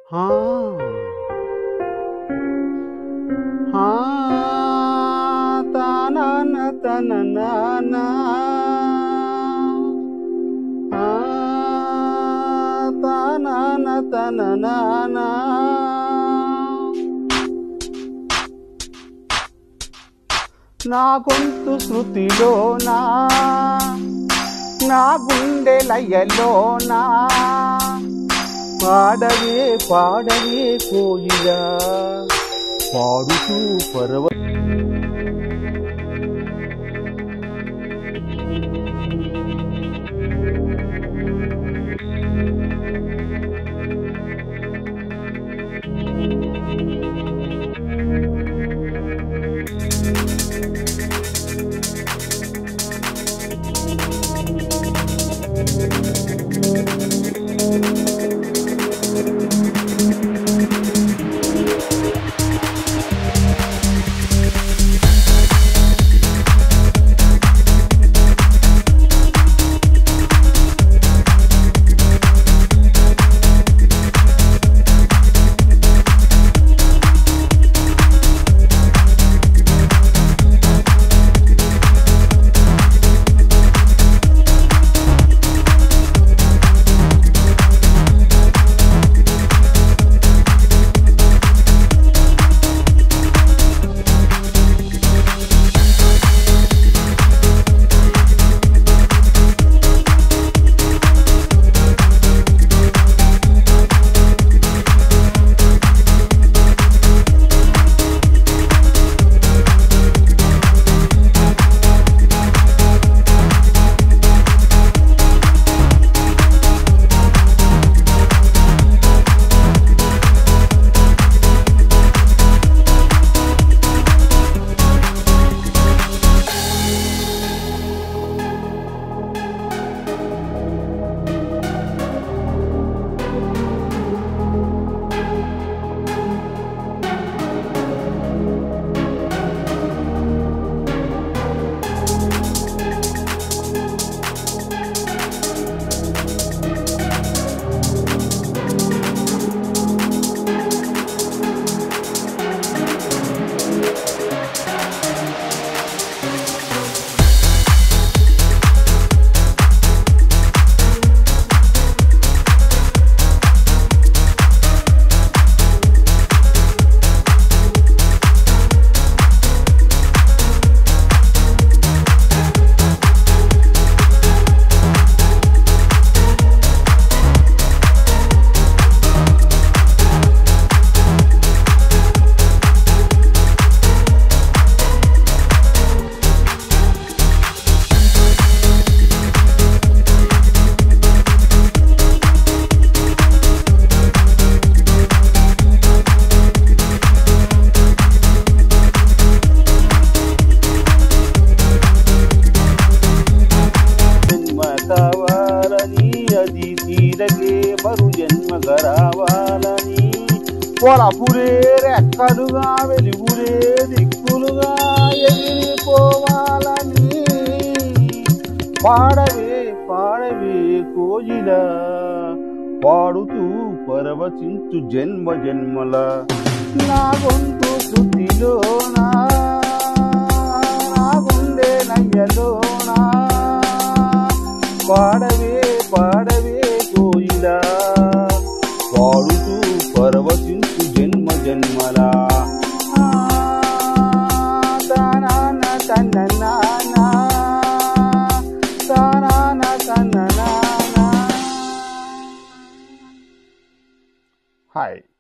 హా. హా, తానాన తననానా. హా, తానాన తననానా. నా గొంతు శృతిలోనా నా గుండె లయలోనా పాడవే పాడవే కోయిలా పాడుతూ పరవ జన్మ కావాలని అది తీరగే మరు జన్మగ రావాలని పొలపురే రెక్కలుగా వెలుగురే దిక్కులుగా ఎగిరిపోవాలని పాడవే పాడవే కోయిల పాడుతూ పరవశించు జన్మ జన్మల నా గొంతు శృతిలోనా నా గుండె నయ్యలోనా పాడవే పాడవే కోయిలా పాడుతూ పరవశించు జన్మ జన్మలా ఆ, తానాన తన్ననానా, తానాన తన్ననానా. హాయ్